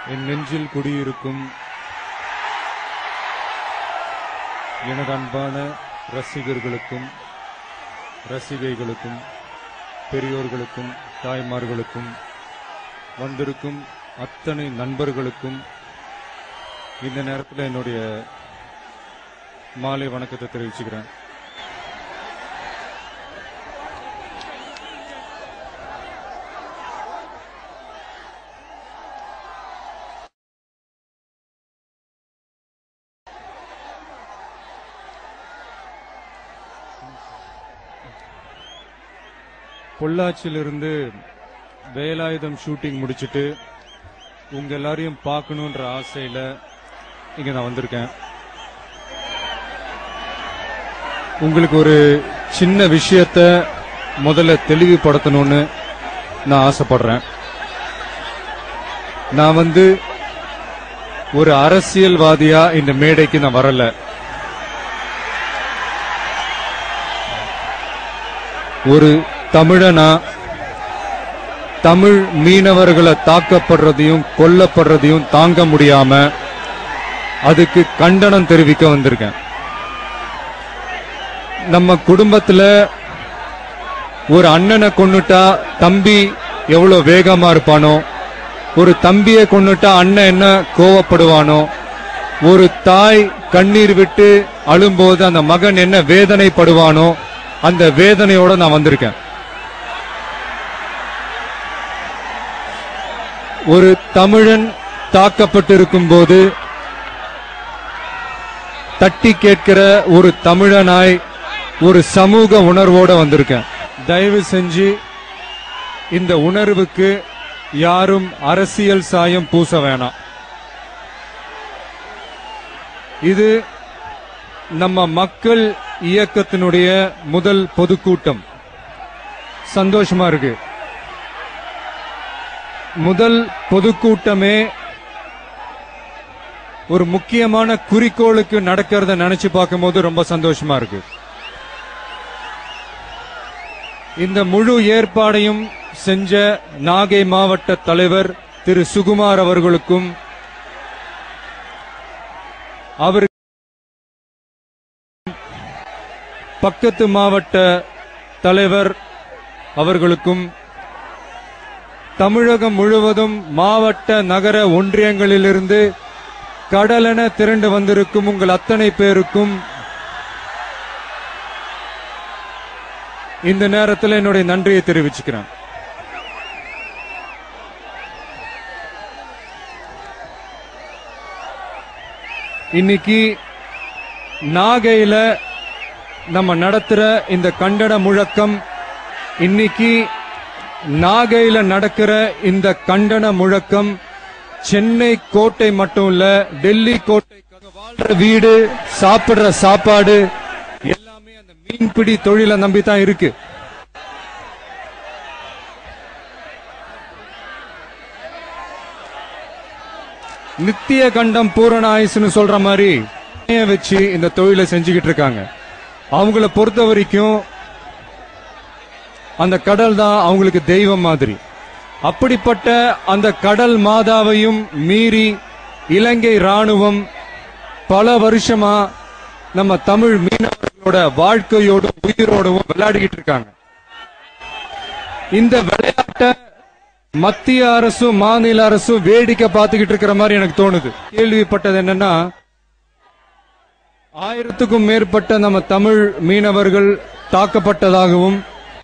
என் நெஞ்சில் குடியிருக்கும் எனது அன்பான ரசிகர்களுக்கும் ரசிகைகளுக்கும் பெரியோர்களுக்கும் தாய்மார்களுக்கும் வந்திருக்கும் அத்தனை நண்பர்களுக்கும் இந்த நேரத்தில் என்னுடைய மாலை வணக்கத்தை தெரிவிச்சுக்கிறேன் பொள்ளாச்சியிலிருந்து வேலாயுதம் ஷூட்டிங் முடிச்சிட்டு உங்க எல்லாரையும் பார்க்கணுன்ற ஆசையில இங்க நான் வந்திருக்கேன் உங்களுக்கு ஒரு சின்ன விஷயத்த முதல்ல தெளிவுபடுத்தணும்னு நான் ஆசைப்படுறேன் நான் வந்து ஒரு அரசியல்வாதியா இந்த மேடைக்கு நான் வரல ஒரு தமிழனா தமிழ் மீனவர்களை தாக்கப்படுறதையும் கொல்லப்படுறதையும் தாங்க முடியாம அதுக்கு கண்டனம் தெரிவிக்க வந்திருக்கேன் நம்ம குடும்பத்துல ஒரு அண்ணனை கொன்னுட்டா தம்பி எவ்வளவு வேகமா இருப்பானோ ஒரு தம்பியை கொன்னுட்டா அண்ணன் என்ன கோவப்படுவானோ ஒரு தாய் கண்ணீர் விட்டு அழும்போது அந்த மகன் என்ன வேதனைப்படுவானோ அந்த வேதனையோட நான் வந்திருக்கேன் ஒரு தமிழன் தாக்கப்பட்டிருக்கும் போது தட்டி கேட்கிற ஒரு தமிழனாய் ஒரு சமூக உணர்வோட வந்திருக்கேன் தயவு செஞ்சு இந்த உணர்வுக்கு யாரும் அரசியல் சாயம் பூச வேணாம் இது நம்ம மக்கள் இயக்கத்தினுடைய முதல் பொதுக்கூட்டம் சந்தோஷமா இருக்கு முதல் பொதுக்கூட்டமே ஒரு முக்கியமான குறிக்கோளுக்கு நடக்கிறத நினைச்சு பார்க்கும்போது ரொம்ப சந்தோஷமா இருக்கு இந்த முழு ஏற்பாடையும் செஞ்ச நாகை மாவட்ட தலைவர் திரு சுகுமார் அவர்களுக்கும் அவர் பக்கத்து மாவட்ட தலைவர் அவர்களுக்கும் தமிழகம் முழுவதும் மாவட்ட நகர ஒன்றியங்களிலிருந்து கடலென திரண்டு வந்திருக்கும் உங்கள் அத்தனை பேருக்கும் இந்த நேரத்தில் என்னுடைய நன்றியை தெரிவிச்சுக்கிறேன் இன்னைக்கு நாகையில நம்ம நடத்துற இந்த கண்டன முழக்கம் இன்னைக்கு நாகையில நடக்கிற இந்த கண்டன முழக்கம் சென்னை கோட்டை மட்டும் இல்ல டெல்லி கோட்டை வாழ்ற வீடு சாப்பிடுற சாப்பாடு எல்லாமே அந்த மீன்பிடி தொழிலை நம்பி தான் இருக்கு நித்திய கண்டம் பூரண ஆயுசுன்னு சொல்ற மாதிரி வச்சு இந்த தொழிலை செஞ்சுக்கிட்டு இருக்காங்க அவங்கள பொறுத்த வரைக்கும் அந்த கடல் தான் அவங்களுக்கு தெய்வம் மாதிரி அப்படிப்பட்ட அந்த கடல் மாதாவையும் மீறி இலங்கை ராணுவம் பல வருஷமா நம்ம தமிழ் மீனவர்களோட வாழ்க்கையோடும் உயிரோடவும் விளையாடிக்கிட்டு இருக்காங்க இந்த விளையாட்டை மத்திய அரசும் மாநில அரசும் வேடிக்கை பார்த்துக்கிட்டு இருக்கிற மாதிரி எனக்கு தோணுது கேள்விப்பட்டது என்னன்னா ஆயிரத்துக்கும் மேற்பட்ட நம்ம தமிழ் மீனவர்கள் தாக்கப்பட்டதாகவும்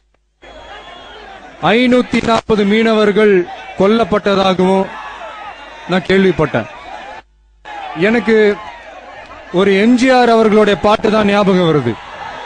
ஐநூத்தி நாற்பது மீனவர்கள் கொல்லப்பட்டதாகவும் நான் கேள்விப்பட்டேன் எனக்கு ஒரு எம்ஜிஆர் அவர்களுடைய பாட்டு தான் ஞாபகம் வருது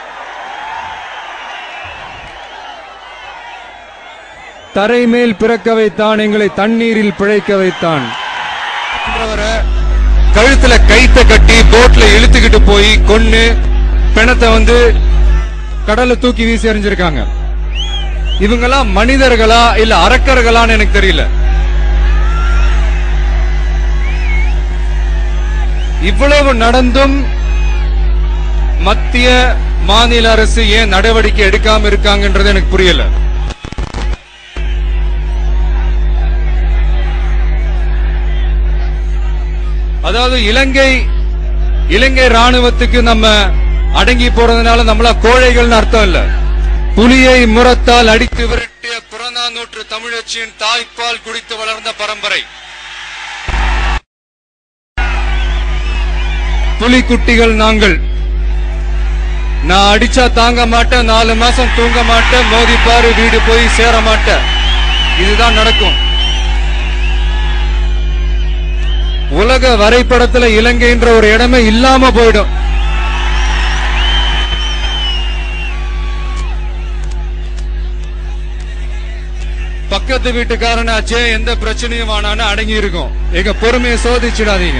தரை மேல் பிறக்க வைத்தான் எங்களை தண்ணீரில் பிழைக்க வைத்தான் என்றவரை கழுத்துல கைத்த கட்டி போட்ல இழுத்துக்கிட்டு போய் கொன்னு பிணத்தை வந்து கடல்ல தூக்கி வீசி எறிஞ்சிருக்காங்க இவங்கெல்லாம் மனிதர்களா இல்ல அரக்கர்களான்னு எனக்கு தெரியல இவ்வளவு நடந்தும் மத்திய மாநில அரசு ஏன் நடவடிக்கை எடுக்காம இருக்காங்கன்றது எனக்கு புரியல அதாவது இலங்கை இலங்கை ராணுவத்துக்கு நம்ம அடங்கி போறதுனால நம்மள கோழைகள்னு அர்த்தம் இல்ல புலியை முரத்தால் அடித்து விரட்டிய புறநானூற்று தமிழச்சியின் தாய்ப்பால் குடித்து வளர்ந்த பரம்பரை புலிக்குட்டிகள் நாங்கள் நான் அடிச்சா தாங்க மாட்டேன் நாலு மாசம் தூங்க மாட்டேன் மோதிப்பாரு வீடு போய் சேர மாட்டேன் இதுதான் நடக்கும் உலக வரைபடத்துல இலங்கைன்ற ஒரு இடமே இல்லாம போயிடும் பக்கத்து வீட்டுக்காரனாச்சே எந்த பிரச்சனையும் ஆனான்னு அடங்கி இருக்கும் எங்க பொறுமையை சோதிச்சிடாதீங்க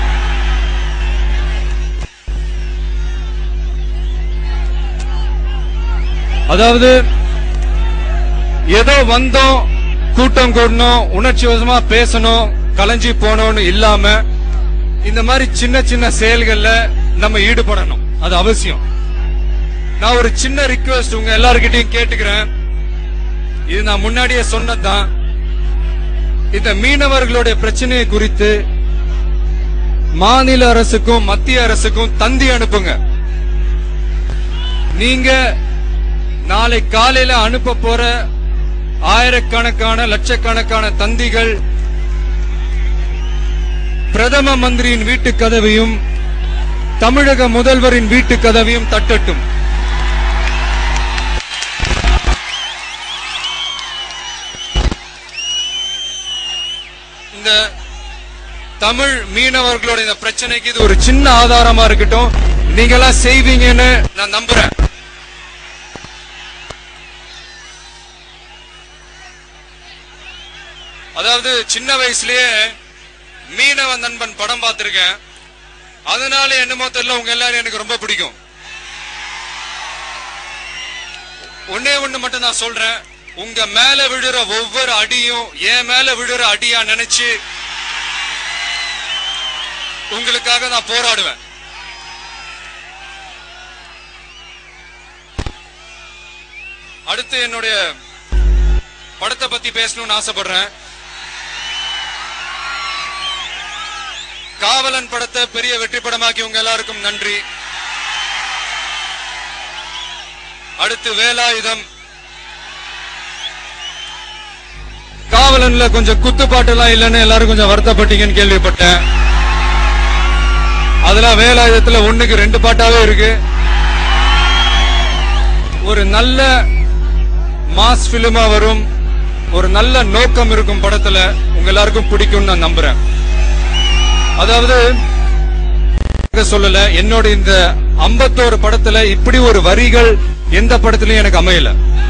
அதாவது ஏதோ வந்தோம் கூட்டம் கூடணும் உணர்ச்சி வசமா பேசணும் கலைஞ்சி போனோம்னு இல்லாம இந்த மாதிரி சின்ன சின்ன செயல்கள்ல நம்ம ஈடுபடணும் அது அவசியம் நான் ஒரு சின்ன ரிக்வெஸ்ட் உங்க எல்லார்கிட்டயும் கேட்டுக்கிறேன் இது நான் முன்னாடியே சொன்னதுதான் இந்த மீனவர்களுடைய பிரச்சனையை குறித்து மாநில அரசுக்கும் மத்திய அரசுக்கும் தந்தி அனுப்புங்க நீங்க நாளை காலையில அனுப்ப போற ஆயிரக்கணக்கான லட்சக்கணக்கான தந்திகள் பிரதம மந்திரியின் வீட்டு கதவையும் தமிழக முதல்வரின் வீட்டு கதவையும் தட்டட்டும் இந்த தமிழ் மீனவர்களோட இந்த பிரச்சனைக்கு இது ஒரு சின்ன ஆதாரமா இருக்கட்டும் நீங்களாம் செய்வீங்கன்னு நான் நம்புறேன் அதாவது சின்ன வயசுலயே மீனவ நண்பன் படம் பார்த்திருக்கேன் அதனால என்னமோ தெரியல உங்க எல்லாரும் எனக்கு ரொம்ப பிடிக்கும் ஒன்னே ஒண்ணு மட்டும் நான் சொல்றேன் உங்க மேல விழுற ஒவ்வொரு அடியும் என் மேல விழுற அடியா நினைச்சு உங்களுக்காக நான் போராடுவேன் அடுத்து என்னுடைய படத்தை பத்தி பேசணும்னு ஆசைப்படுறேன் காவலன் படத்தை பெரிய வெற்றி படமாக்கி உங்க எல்லாருக்கும் நன்றி அடுத்து வேலாயுதம் காவலன்ல கொஞ்சம் குத்துப்பாட்டு எல்லாம் இல்லைன்னு எல்லாரும் கொஞ்சம் வருத்தப்பட்டீங்கன்னு கேள்விப்பட்டேன் அதெல்லாம் வேலாயுதத்துல ஒண்ணுக்கு ரெண்டு பாட்டாவே இருக்கு ஒரு நல்ல மாஸ் பிலிமா வரும் ஒரு நல்ல நோக்கம் இருக்கும் படத்துல உங்க எல்லாருக்கும் பிடிக்கும்னு நான் நம்புறேன் அதாவது சொல்லல என்னோட இந்த ஐம்பத்தோரு படத்துல இப்படி ஒரு வரிகள் எந்த படத்திலயும் எனக்கு அமையல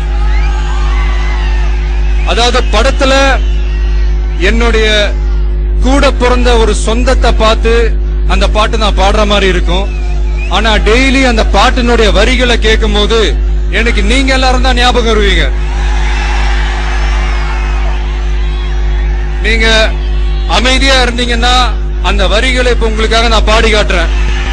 அதாவது படத்துல என்னுடைய கூட பிறந்த ஒரு சொந்தத்தை பார்த்து அந்த பாட்டு நான் பாடுற மாதிரி இருக்கும் ஆனா டெய்லி அந்த பாட்டினுடைய வரிகளை கேட்கும் போது எனக்கு நீங்க எல்லாரும் தான் ஞாபகம் வருவீங்க நீங்க அமைதியா இருந்தீங்கன்னா அந்த வரிகளை இப்ப உங்களுக்காக நான் பாடி காட்டுறேன்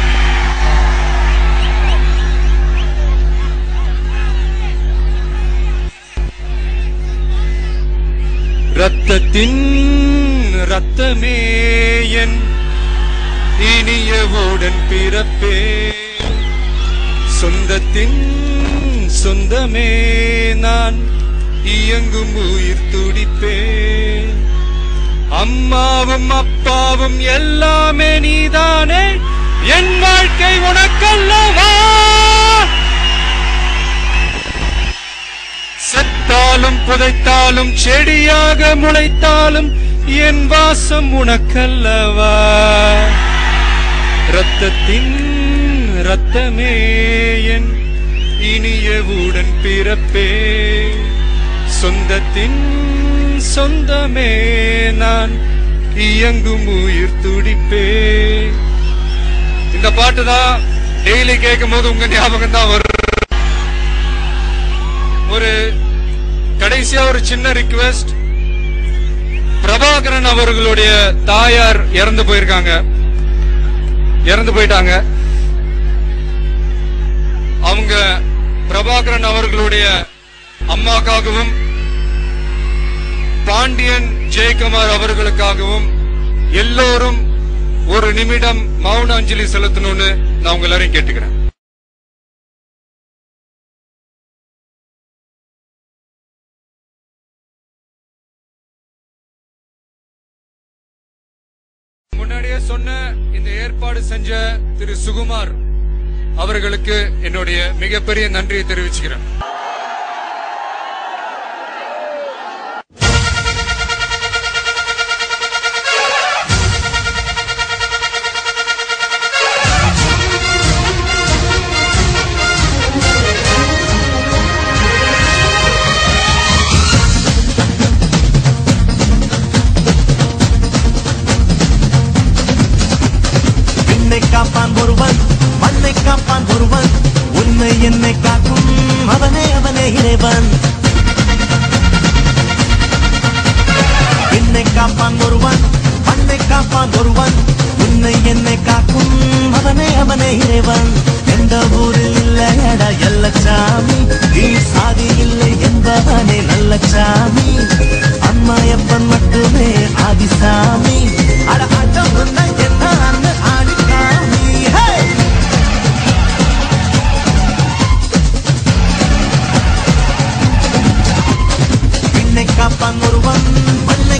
ரத்தத்தின் ரத்தமே என் இனியவுடன் பிறப்பே சொந்தத்தின் சொந்தமே நான் இயங்கும் உயிர் துடிப்பே அம்மாவும் அப்பாவும் எல்லாமே நீதானே என் வாழ்க்கை உனக்கல்லவா செத்தாலும் புதைத்தாலும் செடியாக முளைத்தாலும் என் வாசம் உனக்கல்லவா ரத்தத்தின் ரத்தமே என் இனியவுடன் பிறப்பே சொந்தத்தின் சொந்தமே நான் இயங்கும் உயிர் துடிப்பே இந்த பாட்டு தான் டெய்லி கேட்கும் போது உங்க ஞாபகம் தான் வரும் ஒரு கடைசியா ஒரு சின்ன ரிக்வெஸ்ட் பிரபாகரன் அவர்களுடைய தாயார் இறந்து போயிருக்காங்க இறந்து போயிட்டாங்க அவங்க பிரபாகரன் அவர்களுடைய அம்மாக்காகவும் பாண்டியன் ஜெயக்குமார் அவர்களுக்காகவும் எல்லோரும் ஒரு நிமிடம் மௌன அஞ்சலி செலுத்தணும்னு நான் உங்க எல்லாரையும் கேட்டுக்கிறேன் முன்னாடியே சொன்ன இந்த ஏற்பாடு செஞ்ச திரு சுகுமார் அவர்களுக்கு என்னுடைய மிகப்பெரிய நன்றியை தெரிவிச்சுக்கிறேன் என்னை காப்பான் ஒருவன் மண்ணை காப்பான் ஒருவன் உன்னை என்னை காக்கும் அவனே அவனே இறைவன் என்னை காப்பான் ஒருவன் மண்ணை காப்பான் ஒருவன் உன்னை என்னை காக்கும் அவனே அவனே இறைவன் எந்த ஊரில் இல்லையடா எல்லச்சாமி